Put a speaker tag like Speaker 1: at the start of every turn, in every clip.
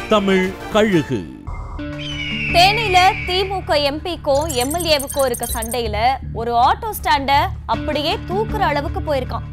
Speaker 1: தமிழ் கழுகு
Speaker 2: தேனியில திமுக எம்பிக்கும் எம்எல்ஏவுக்கும் இருக்க சண்டையில ஒரு ஆட்டோ ஸ்டாண்ட அப்படியே தூக்குற அளவுக்கு போயிருக்கான்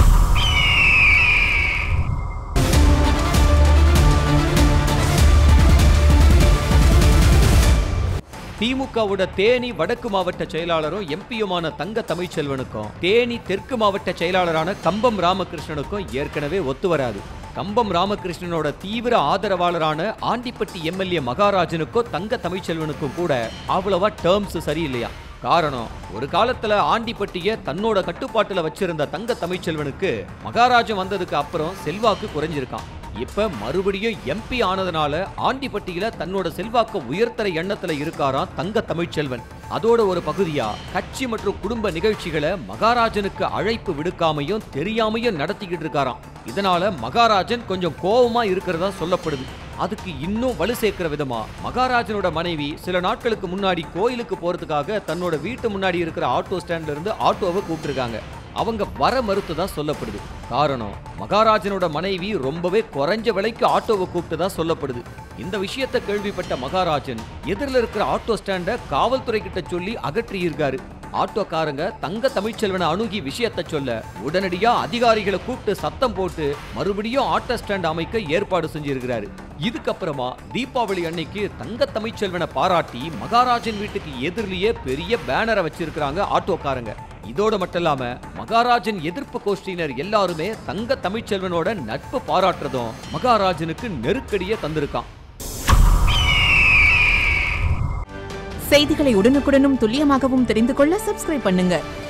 Speaker 3: திமுகவோட தேனி வடக்கு மாவட்ட செயலாளரும் எம்பியுமான தங்க தமிழ்ச்செல்வனுக்கும் தேனி தெற்கு மாவட்ட செயலாளரான கம்பம் ராமகிருஷ்ணனுக்கும் ஏற்கனவே ஒத்து வராது கம்பம் ராமகிருஷ்ணனோட தீவிர ஆதரவாளரான ஆண்டிப்பட்டி எம்எல்ஏ மகாராஜனுக்கும் தங்க தமிழ்ச்செல்வனுக்கும் கூட அவ்வளவா டேர்ம்ஸ் சரியில்லையா காரணம் ஒரு காலத்துல ஆண்டிப்பட்டிய தன்னோட கட்டுப்பாட்டுல வச்சிருந்த தங்க தமிழ்ச்செல்வனுக்கு மகாராஜன் வந்ததுக்கு அப்புறம் செல்வாக்கு குறைஞ்சிருக்கான் இப்ப மறுபடியும் எம்பி ஆனதுனால ஆண்டிப்பட்டியில தன்னோட செல்வாக்க உயர்த்தர எண்ணத்துல இருக்காராம் தங்க தமிழ்ச்செல்வன் அதோட ஒரு பகுதியா கட்சி மற்றும் குடும்ப நிகழ்ச்சிகளை மகாராஜனுக்கு அழைப்பு விடுக்காமையும் தெரியாமையும் நடத்திக்கிட்டு இருக்காராம் இதனால மகாராஜன் கொஞ்சம் கோவமா இருக்கிறதா சொல்லப்படுது அதுக்கு இன்னும் வலு சேர்க்கிற விதமா மகாராஜனோட மனைவி சில நாட்களுக்கு முன்னாடி கோயிலுக்கு போறதுக்காக தன்னோட வீட்டு முன்னாடி இருக்கிற ஆட்டோ ஸ்டாண்ட்ல இருந்து ஆட்டோவை கூப்பிட்டுருக்காங்க அவங்க வர மறுத்ததா சொல்லப்படுது காரணம் மகாராஜனோட மனைவி ரொம்பவே குறைஞ்ச விலைக்கு ஆட்டோவை கூப்பிட்டதா சொல்லப்படுது இந்த விஷயத்தை கேள்விப்பட்ட மகாராஜன் எதிரில் இருக்கிற ஆட்டோ ஸ்டாண்டை காவல்துறை கிட்ட சொல்லி அகற்றி இருக்காரு ஆட்டோக்காரங்க தங்க தமிழ்ச்செல்வனை அணுகி விஷயத்தை சொல்ல உடனடியா அதிகாரிகளை கூப்பிட்டு சத்தம் போட்டு மறுபடியும் ஆட்டோ ஸ்டாண்ட் அமைக்க ஏற்பாடு செஞ்சிருக்கிறாரு இதுக்கப்புறமா தீபாவளி அன்னைக்கு தங்க தமிழ்ச்செல்வனை பாராட்டி மகாராஜன் வீட்டுக்கு எதிரிலேயே பெரிய பேனரை வச்சிருக்கிறாங்க ஆட்டோக்காரங்க இதோட மட்டும் இல்லாம மகாராஜன் எதிர்ப்பு கோஷ்டியினர் எல்லாருமே தங்க தமிழ்ச்செல்வனோட நட்பு பாராட்டுறதும் மகாராஜனுக்கு நெருக்கடியை தந்திருக்கான்
Speaker 4: செய்திகளை உடனுக்குடனும் துல்லியமாகவும் தெரிந்து கொள்ள சப்ஸ்கிரைப் பண்ணுங்க